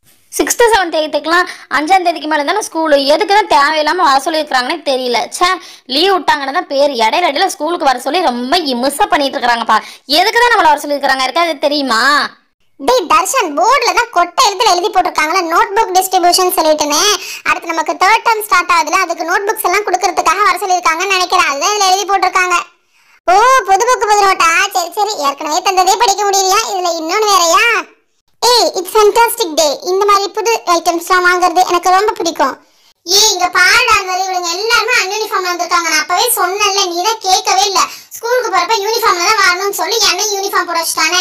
sixth seventh எயித்துக்குலாம் அஞ்சாம் தேதிக்கு மேலே தானே ஸ்கூலு எதுக்கு தான் தேவையில்லாமல் வர சொல்லியிருக்கிறாங்கன்னே தெரியல ச்சே லீவ் விட்டாங்கன்னு தான் பேர் இடையில இடையில ஸ்கூலுக்கு வர சொல்லி ரொம்ப மிஸ்ஸாக பண்ணிட்டு இருக்கிறாங்கப்பா எதுக்கு தான் நம்மளை வர சொல்லியிருக்கிறாங்க இருக்கா அது தெரியுமா டேய் தர்ஷன் போர்டுல தான் கொட்டை எழுத்துல எழுதி போட்டிருக்காங்களா நோட் புக் டிஸ்ட்ரிபியூஷன் சொல்லிட்டுனே அடுத்து நமக்கு தேர்ட் டேர்ம் ஸ்டார்ட் ஆகுதுல அதுக்கு நோட் புக்ஸ் எல்லாம் கொடுக்கறதுக்காக வர சொல்லியிருக்காங்கன்னு நினைக்கிறேன் அதுதான் இதுல எழுதி போட்டிருக்காங்க ஓ புது புக்கு புது நோட்டா சரி சரி ஏற்கனவே தந்ததே படிக்க முடியலையா இதுல இன்னொன்னு வேறயா ஏய் இட்ஸ் ஃபேண்டாஸ்டிக் டே இந்த மாதிரி புது ஐட்டம்ஸ்லாம் வாங்குறது எனக்கு ரொம்ப பிடிக்கும் ஏய் இங்க பாருடா அந்த இவங்க எல்லாருமே அன்யூனிஃபார்ம்ல வந்திருக்காங்க நான் அப்பவே சொன்னேன்ல நீ தான் கேட்கவே இல்ல ஸ்கூலுக்கு போறப்ப யூனிஃபார்ம்ல தான் வரணும்னு சொல்லி என்ன யூனிஃபார்ம் போட வச்சுட்டானே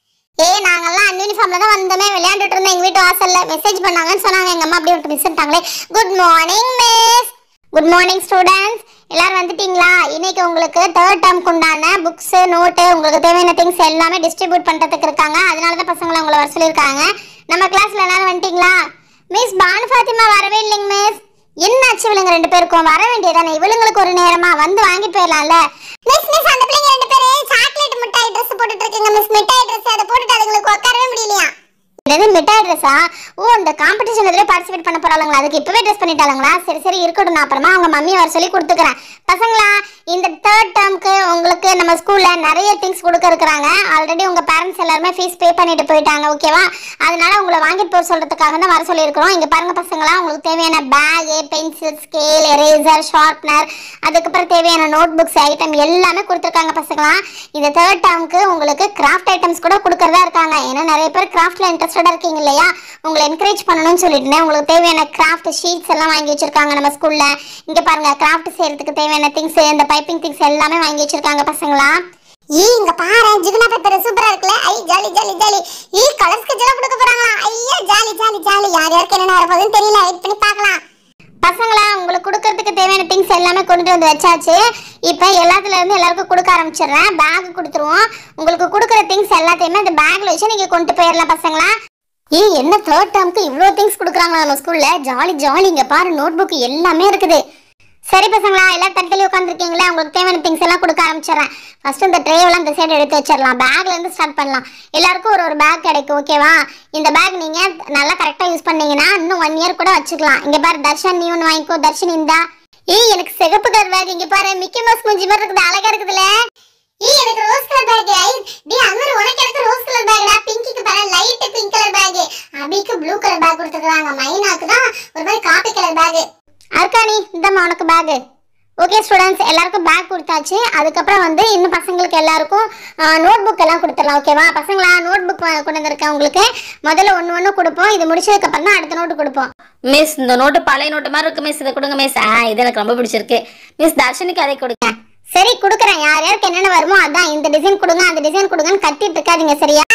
ஏய் நாங்கெல்லாம் அன்யூனிஃபார்ம்ல தான் வந்தோமே விளையாண்டுட்டு இருந்தோம் எங்க வீட்டு வாசல்ல மெசேஜ் பண்ணாங்கன்னு சொன்னாங்க எங்க அம்மா அப்படியே விட்டு மிஸ் பண்ணிட்டாங்களே good morning miss good morning students எல்லாரும் வந்துட்டீங்களா இன்னைக்கு உங்களுக்கு தேர்ட் டேர்ம்க்கு உண்டான புக்ஸ் நோட்டு உங்களுக்கு தேவையான திங்ஸ் எல்லாமே டிஸ்ட்ரிபியூட் பண்றதுக்கு இருக்காங்க அதனால தான் பசங்களை உங்களை வர சொல்லியிருக்காங்க நம்ம கிளாஸ்ல எல்லாரும் வந்துட்டீங்களா மிஸ் பானு ஃபாத்திமா வரவே இல்லைங்க மிஸ் என்னாச்சு இவளுங்க ரெண்டு பேருக்கும் வர வேண்டியதானே இவளுங்களுக்கு ஒரு நேரமா வந்து வாங்கிட்டு போயிடலாம்ல மிஸ் மிஸ் அந்த பிள்ளைங்க ரெண்டு பேரும் சாக்லேட் மிட்டாய் Dress போட்டுட்டு இருக்கீங்க மிஸ் மிட்டாய் Dress அதை போட்டுட்டு அதுங்களுக்கு உட்காரவே முடியலையா இது மிட்டாய் ட்ரெஸ்ஸா ஓ இந்த காம்படிஷன் எதிரே பார்ட்டிசிபேட் பண்ண போறாங்களா அதுக்கு இப்பவே ட்ரெஸ் பண்ணிட்டாங்களா சரி சரி இருக்கட்டும் நான் அப்புறமா அவங்க மம்மி வர சொல்லி கொடுத்துக்கிறேன் பசங்களா இந்த தேர்ட் டேர்ம்க்கு உங்களுக்கு நம்ம ஸ்கூல்ல நிறைய திங்ஸ் கொடுக்க இருக்கிறாங்க ஆல்ரெடி உங்க பேரண்ட்ஸ் எல்லாருமே ஃபீஸ் பே பண்ணிட்டு போயிட்டாங்க ஓகேவா அதனால உங்களை வாங்கிட்டு போக சொல்றதுக்காக தான் வர சொல்லியிருக்கிறோம் இங்க பாருங்க பசங்களா உங்களுக்கு தேவையான bag pencil scale eraser sharpener அதுக்கப்புறம் தேவையான நோட் புக்ஸ் ஐட்டம் எல்லாமே கொடுத்துருக்காங்க பசங்களா இந்த தேர்ட் டேர்ம்க்கு உங்களுக்கு கிராஃப்ட் ஐட்டம்ஸ் கூட கொடுக்கறதா இருக்காங்க ஏன்னா நிறைய பேர் கிராஃப்ட்ல இன்ட்ரெஸ்டடா இருக்கீங்க இல்லையா உங்களை என்கரேஜ் பண்ணணும்னு சொல்லிட்டு உங்களுக்கு தேவையான கிராஃப்ட் ஷீட்ஸ் எல்லாம் வாங்கி வச்சிருக்காங்க நம்ம ஸ்கூல்ல இங்க பாருங்க கிராஃப்ட் செய்யறதுக்கு தேவையான திங்ஸ் இந்த பைப்பிங் திங்ஸ் எல்லாமே வாங்கி வச்சிருக்காங்க பசங்களா ஈ இங்க பாரு ஜிகுனா பேப்பர் சூப்பரா இருக்குல்ல ஐ ஜாலி ஜாலி ஜாலி ஈ கலர் ஸ்கெட்ச் எல்லாம் கொடுக்க போறாங்களா ஐயா ஜாலி ஜாலி ஜாலி யார் யாருக்கு என்னென்ன வரப்போகுதுன்னு தெரியல வெயிட் பண்ணி பார்க்கலாம் பசங்களா உங்களுக்கு கொடுக்கறதுக்கு தேவையான திங்ஸ் எல்லாமே கொண்டுட்டு வந்து வச்சாச்சு இப்போ எல்லாத்துல இருந்து எல்லாருக்கும் கொடுக்க ஆரம்பிச்சிடுறேன் பேக் கொடுத்துருவோம் உங்களுக்கு கொடுக்குற திங்ஸ் எல்லாத்தையுமே அந்த பேக்ல வச்சு நீங்க கொண்டு போயிடலாம் பசங்களா ஏய் என்ன தேர்ட் டேர்ம்க்கு இவ்வளோ திங்ஸ் கொடுக்குறாங்களா நம்ம ஸ்கூல்ல ஜாலி ஜாலி இங்க பாரு நோட் புக் எல்லாமே இருக்குது சரி பசங்களா எல்லாரும் தட்டிலே உட்காந்துருக்கீங்களா உங்களுக்கு தேவையான திங்ஸ் எல்லாம் கொடுக்க ஆரம்பிச்சிடுறேன் ஃபர்ஸ்ட் இந்த ட்ரேவெல்லாம் இந்த சைடு எடுத்து வச்சிடலாம் பேக்ல இருந்து ஸ்டார்ட் பண்ணலாம் எல்லாருக்கும் ஒரு ஒரு பேக் கிடைக்கும் ஓகேவா இந்த பேக் நீங்க நல்லா கரெக்டா யூஸ் பண்ணீங்கன்னா இன்னும் ஒன் இயர் கூட வச்சுக்கலாம் இங்க பாரு தர்ஷன் நீ ஒன்று வாங்கிக்கோ தர்ஷன் இந்தா ஏய் எனக்கு சிகப்பு கலர் பேக் இங்க பாரு மிக்கி மவுஸ் மூஞ்சி மாதிரி இருக்குது அழகா இருக்குதுல ஏய் எனக்கு ரோஸ் கலர் பேக் ஐ டேய் அன்வர் உனக்கு எனக்கு ரோஸ் கலர் பேக்டா பிங்கிக்கு பாரு லைட் பிங்க் கலர் பேக் அபிக்கு ப்ளூ கலர் பேக் கொடுத்துருக்காங்க மைனாக்கு தான் ஒரு மாதிரி காப்பி கலர் பேக் அர்கானி இந்தம்மா உனக்கு பேக் ஓகே ஸ்டூடெண்ட்ஸ் எல்லாருக்கும் பேக் கொடுத்தாச்சு அதுக்கப்புறம் வந்து இன்னும் பசங்களுக்கு எல்லாருக்கும் நோட் புக் எல்லாம் கொடுத்துடலாம் ஓகேவா பசங்களா நோட் புக் கொண்டு வந்திருக்கேன் உங்களுக்கு முதல்ல ஒன்று ஒன்று கொடுப்போம் இது முடிச்சதுக்கப்புறம் தான் அடுத்த நோட்டு கொடுப்போம் மிஸ் இந்த நோட்டு பழைய நோட்டு மாதிரி இருக்கு மிஸ் இதை கொடுங்க மிஸ் ஆ இது எனக்கு ரொம்ப பிடிச்சிருக்கு மிஸ் தர்ஷனுக்கு அதை கொடுங்க சரி கொடுக்குறேன் யார் யாருக்கு என்னென்ன வருமோ அதான் இந்த டிசைன் கொடுங்க அந்த டிசைன் கொடுங்கன்னு கத்திட்டு இருக்காதீங்க சரியா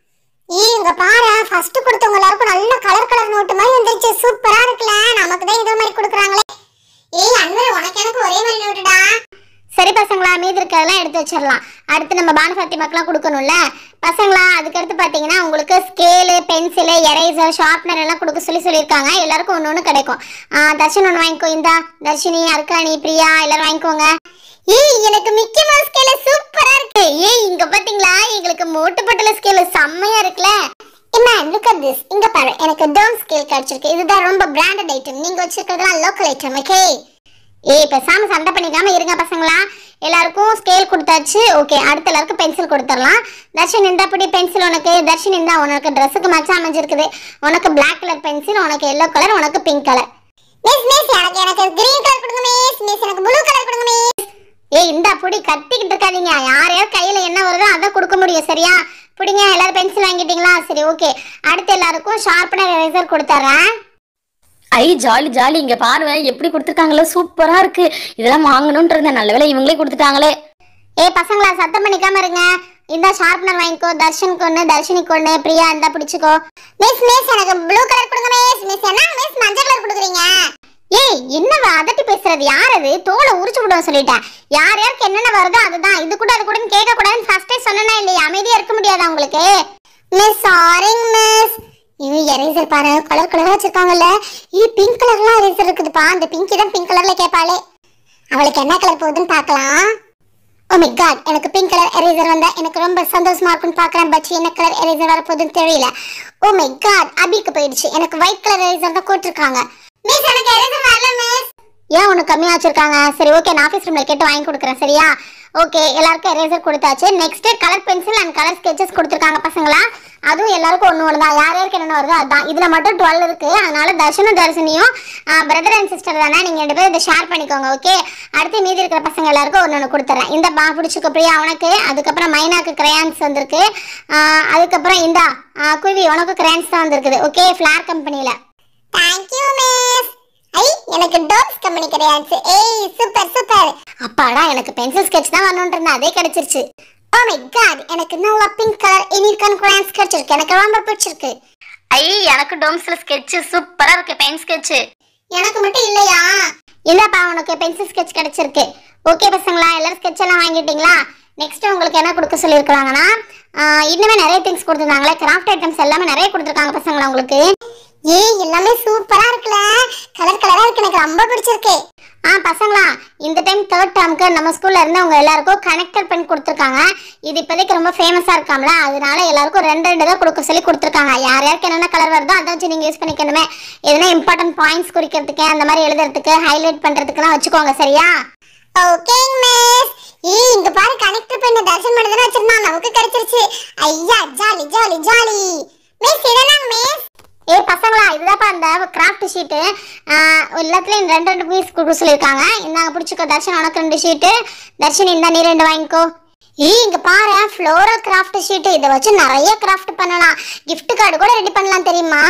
இங்க பாரு ஃபர்ஸ்ட் கொடுத்தவங்க எல்லாருக்கும் நல்ல கலர் கலர் நோட்டு மாதிரி வந்துருச்சு சூப்பரா இருக்குல்ல நமக்கு தான் இதே மாதிரி கொடுக்குறாங்களே ஏய் அன்வர் உனக்கு எனக்கு ஒரே மாதிரி நோட்டுடா சரி பசங்களா மீதி இருக்கிறதெல்லாம் எடுத்து வச்சிடலாம் அடுத்து நம்ம பானுஃபத்தி மக்கள்லாம் கொடுக்கணும்ல பசங்களா அதுக்கடுத்து பார்த்தீங்கன்னா உங்களுக்கு ஸ்கேலு பென்சிலு எரேசர் ஷார்ப்னர் எல்லாம் கொடுக்க சொல்லி சொல்லியிருக்காங்க எல்லாருக்கும் ஒன்று ஒன்று கிடைக்கும் ஆ, தர்ஷன் ஒன்று வாங்கிக்கோ இந்தா தர்ஷினி அர்க்காணி பிரியா எல்லாரும் வாங்கிக்கோங்க ஏய் எனக்கு மிக்கி மவுஸ் ஸ்கேல சூப்பரா இருக்கு ஏய் இங்க பாத்தீங்களா எங்களுக்கு மோட்டு பட்டல ஸ்கேல் செம்மையா இருக்குல என்ன லுக் அட் திஸ் இங்க பாரு எனக்கு டோன் ஸ்கேல் கிடைச்சிருக்கு இதுதான் ரொம்ப பிராண்டட் ஐட்டம் நீங்க வச்சிருக்கிறதுலாம் லோக்கல் ஐட்டம் ஓகே ஏய் பேசாம சண்டை பண்ணிக்காம இருங்க பசங்களா எல்லாருக்கும் ஸ்கேல் கொடுத்தாச்சு ஓகே அடுத்த எல்லாருக்கும் பென்சில் கொடுத்துடலாம் தர்ஷன் இந்த அப்படி பென்சில் உனக்கு தர்ஷன் இந்த உனக்கு ட்ரெஸ்ஸுக்கு மச்சா அமைஞ்சிருக்குது உனக்கு Black கலர் பென்சில் உனக்கு எல்லோ கலர் உனக்கு பிங்க் கலர் மிஸ் மிஸ் எனக்கு எனக்கு கிரீன் கலர் கொடுங்க மிஸ் மிஸ் எனக்கு ப்ளூ கலர் கொடுங்க மிஸ் ஏய் இந்த புடி கத்திக்கிட்டு இருக்காதீங்க யார் யார் கையில என்ன வருதோ அதை கொடுக்க முடியும் சரியா புடிங்க எல்லாரும் பென்சில் வாங்கிட்டீங்களா சரி ஓகே அடுத்து எல்லாருக்கும் ஷார்ப்னர் எரேசர் கொடுத்துட்றேன் ஐ ஜாலி ஜாலி இங்க பாருவேன் எப்படி கொடுத்துருக்காங்களோ சூப்பரா இருக்கு இதெல்லாம் வாங்கணும்னு இருந்தேன் நல்ல வேளை இவங்களே கொடுத்துட்டாங்களே ஏய் பசங்களா சத்தம் பண்ணிக்காம இருங்க இந்த ஷார்ப்னர் வாங்கிக்கோ தர்ஷனுக்கு ஒன்று தர்ஷினிக்கு ஒன்று பிரியா இந்த பிடிச்சிக்கோ மிஸ் மிஸ் எனக்கு ப்ளூ கலர் கொடுங்க மிஸ் மிஸ் என்ன மிஸ் மஞ்சள் கலர் கொடுக்குறீங்க ஏய் என்னவா அதட்டி பேசுறது யார் அது தோலை உரிச்சு விடுவோம் சொல்லிட்டேன் யார் யாருக்கு என்னென்ன வருதோ அதுதான் இது கூட அது கூடன்னு கேட்க கூடாதுன்னு ஃபர்ஸ்டே சொன்னேனா இல்லையா அமைதியா இருக்க முடியாதா உங்களுக்கு மிஸ் சாரிங் மிஸ் இது எரேசர் பாரு கலர் கலரா வச்சிருக்காங்கல்ல இது பிங்க் கலர்லாம் எரேசர் இருக்குதுப்பா அந்த பிங்கி தான் பிங்க் கலர்ல கேட்பாளே அவளுக்கு என்ன கலர் போகுதுன்னு பார்க்கலாம் ஓ மை காட் எனக்கு பிங்க் கலர் எரேசர் வந்தா எனக்கு ரொம்ப சந்தோஷமா இருக்கும்னு பார்க்கறேன் பட் என்ன கலர் எரேசர் வரப்போகுதுன்னு தெரியல ஓ மை காட் அபிக்கு போயிடுச்சு எனக்கு ஒயிட் கலர் எரேசர் தான் கொடுத்துருக்காங்க மிஸ் எனக்கு எரேசர் வரல மிஸ் ஏன் உனக்கு கம்மியா வச்சிருக்காங்க சரி ஓகே நான் ஆஃபீஸ் ரூம்ல கேட்டு வாங்கி கொடுக்குறேன் சரியா ஓகே எல்லாருக்கும் எரேசர் கொடுத்தாச்சு next colour pencil and colour sketches கொடுத்துருக்காங்க பசங்களா அதுவும் எல்லாருக்கும் ஒன்று ஒன்று தான் யார் யாருக்கு என்னென்ன வருதோ அதான் இதில் மட்டும் டுவெல் இருக்கு அதனால தர்ஷனும் தர்ஷினியும் பிரதர் அண்ட் சிஸ்டர் தானே நீங்கள் ரெண்டு பேரும் இதை ஷேர் பண்ணிக்கோங்க ஓகே அடுத்து மீதி இருக்கிற பசங்க எல்லாருக்கும் ஒன்று ஒன்று கொடுத்துட்றேன் இந்த பா பிடிச்சிக்க பிரியா உனக்கு அதுக்கப்புறம் மைனாக்கு கிரையான்ஸ் வந்திருக்கு ஆஹ் அதுக்கப்புறம் இந்தா ஆஹ் குருவி உனக்கு கிரையான்ஸ் தான் வந்திருக்குது ஓகே ஃப்ளார் கம்பெனியில் தேங்க்யூ மிஸ் ஐ எனக்கு டோப்ஸ் கம்பெனி கிடையாது ஏய் சூப்பர் சூப்பர் அப்பாடா எனக்கு பென்சில் ஸ்கெட்ச் தான் வரணும்னு இருந்தேன் அதே கிடைச்சிருச்சு ஓ மை காட் எனக்கு நல்லா பிங்க் கலர் இனிக்கான் கிரான்ஸ் கிடைச்சிருக்கு எனக்கு ரொம்ப பிடிச்சிருக்கு ஐ எனக்கு டோம்ஸ்ல ஸ்கெட்ச் சூப்பரா இருக்கு பென் ஸ்கெட்ச் எனக்கு மட்டும் இல்லையா இல்லப்பா உனக்கு பென்சில் ஸ்கெட்ச் கிடைச்சிருக்கு ஓகே பசங்களா எல்லாரும் ஸ்கெட்ச் எல்லாம் வாங்கிட்டீங்களா நெக்ஸ்ட் உங்களுக்கு என்ன கொடுக்க சொல்லியிருக்காங்கன்னா ஆஹ் இன்னுமே நிறைய திங்ஸ் கொடுத்துருந்தாங்களே கிராஃப்ட் ஐட்டம்ஸ் எல்லாமே நிறைய கொடுத்துருக்காங்க பசங்களா உங்களுக்கு ஏய் எல்லாமே சூப்பரா இருக்குல்ல கலர் கலரா இருக்கு எனக்கு ரொம்ப பிடிச்சிருக்கு ஆ பசங்களா இந்த டைம் தேர்ட் டேர்முக்கு நம்ம ஸ்கூல்ல இருந்து அவங்க எல்லாருக்கும் கனெக்டர் பென் கொடுத்துருக்காங்க இது இப்போதைக்கு ரொம்ப ஃபேமஸா இருக்காம்ல அதனால எல்லாருக்கும் ரெண்டு ரெண்டு தான் கொடுக்க சொல்லி கொடுத்துருக்காங்க யார் யாருக்கு என்னென்ன கலர் வருதோ அதை வச்சு நீங்க யூஸ் பண்ணிக்கணுமே எதுனா இம்பார்ட்டன்ட் பாயிண்ட்ஸ் குறிக்கிறதுக்கு அந்த மாதிரி எழுதுறதுக்கு ஹைலைட் பண்றதுக்குலாம் வச்சுக்கோங்க சரியா ஓகேங்க மிஸ் ஏய் இங்க பாரு கனெக்டர் பென் தர்ஷன் பண்ணி தானே வச்சிருந்தான் நமக்கு கிடைச்சிருச்சு ஐயா ஜாலி ஜாலி ஜாலி மிஸ் என்னங்க மிஸ் ஏ பசங்களா இதுதான்ப்பா அந்த கிராஃப்ட் ஷீட்டு எல்லாத்துலயும் ரெண்டு ரெண்டு பீஸ் கொடுக்க சொல்லியிருக்காங்க இந்தாங்க பிடிச்சிக்கோ தர்ஷன் உனக்கு ரெண்டு ஷீட்டு தர்ஷன் இந்தா நீ ரெண்டு வாங்கிக்கோ ஏய் இங்க பாரு ஃப்ளோரல் கிராஃப்ட் ஷீட் இதை வச்சு நிறைய கிராஃப்ட் பண்ணலாம் gift கார்டு கூட ரெடி பண்ணலாம் தெரியுமா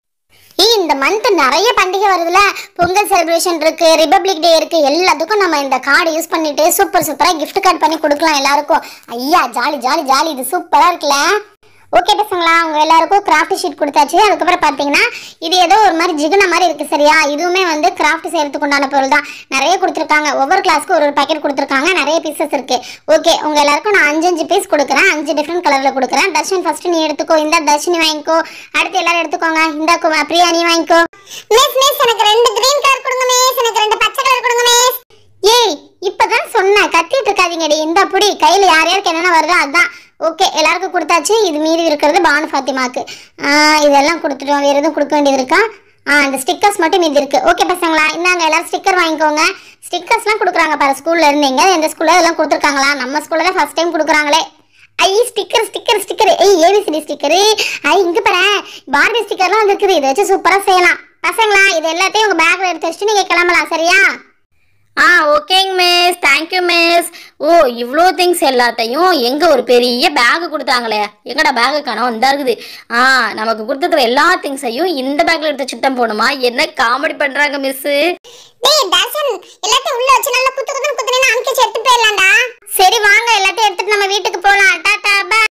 ஏய் இந்த மந்த் நிறைய பண்டிகை வருதுல பொங்கல் செலிப்ரேஷன் இருக்கு ரிபப்ளிக் டே இருக்கு எல்லாத்துக்கும் நம்ம இந்த கார்டு யூஸ் பண்ணிட்டு சூப்பர் சூப்பரா gift கார்டு பண்ணி கொடுக்கலாம் எல்லாருக்கும் ஐயா ஜாலி ஜாலி ஜாலி இது சூப்பரா இருக்குல்ல ஓகே பசங்களா உங்க எல்லாருக்கும் கிராஃப்ட் ஷீட் கொடுத்தாச்சு அதுக்கப்புறம் பார்த்தீங்கன்னா இது ஏதோ ஒரு மாதிரி ஜிகுன மாதிரி இருக்கு சரியா இதுவுமே வந்து கிராஃப்ட் செய்யறதுக்கு உண்டான பொருள் தான் நிறைய கொடுத்துருக்காங்க ஒவ்வொரு கிளாஸ்க்கு ஒரு ஒரு பேக்கெட் கொடுத்துருக்காங்க நிறைய பீசஸ் இருக்கு ஓகே உங்க எல்லாருக்கும் நான் அஞ்சு அஞ்சு பீஸ் கொடுக்குறேன் அஞ்சு டிஃப்ரெண்ட் கலர்ல கொடுக்குறேன் தர்ஷன் ஃபர்ஸ்ட் நீ எடுத்துக்கோ இந்த தர்ஷினி வாங்கிக்கோ அடுத்து எல்லாரும் எடுத்துக்கோங்க இந்த கு- பிரியா நீ வாங்கிக்கோ மிஸ் மிஸ் எனக்கு ரெண்டு கிரீன் கலர் கொடுங்க மிஸ் எனக்கு ரெண்டு பச்சை கலர் கொடுங்க மிஸ் ஏய் இப்பதான் சொன்னேன் கத்திட்டு இருக்காதீங்கடி இந்த புடி கையில யார் யாருக்கு என்னென்ன வருதோ அதான் ஓகே எல்லாருக்கும் கொடுத்தாச்சு இது மீறி இருக்கிறது பானு ஃபாத்திமாக்கு ஆஹ் இதெல்லாம் கொடுத்துட்டோம் வேற எதுவும் கொடுக்க வேண்டியது இருக்கா ஆ அந்த ஸ்டிக்கர்ஸ் மட்டும் மீதி இருக்கு ஓகே பசங்களா இந்தாங்க எல்லாரும் ஸ்டிக்கர் வாங்கிக்கோங்க ஸ்டிக்கர்ஸ்லாம் கொடுக்குறாங்க பாரு ஸ்கூல்ல இருந்தீங்க எந்த ஸ்கூல்ல இதெல்லாம் கொடுத்துருக்காங்களா நம்ம ஸ்கூல்ல தான் ஃபர்ஸ்ட் டைம் கொடுக்குறாங்களே ஐ ஸ்டிக்கர் ஸ்டிக்கர் ஸ்டிக்கர் ஏய் ஏபிசிடி ஸ்டிக்கர் ஐ இங்க பாரு பார்பி ஸ்டிக்கர்லாம் வந்துருக்குது இதை வச்சு சூப்பரா செய்யலாம் பசங்களா இது எல்லாத்தையும் உங்க பேக்ல எடுத்து வச்சுட்டு நீங்க கிளம்பலாம் சரியா ஆ ஓகேங்க மிஸ் தேங்க்யூ மிஸ் ஓ இவ்வளோ திங்ஸ் எல்லாத்தையும் எங்க ஒரு பெரிய பேக் கொடுத்தாங்களே எங்கடா பேகு காணோம் இந்த இருக்குது ஆ நமக்கு கொடுத்துருக்குற எல்லா திங்ஸையும் இந்த பேக்ல எடுத்து சுத்தம் போகணுமா என்ன காமெடி பண்றாங்க மிஸ் டேய் தர்ஷன் எல்லாத்தையும் உள்ள வச்சு நல்லா குத்து குத்துன்னு குத்துனேன்னா அமுக்கிச்சு எடுத்து போயிடலாம்டா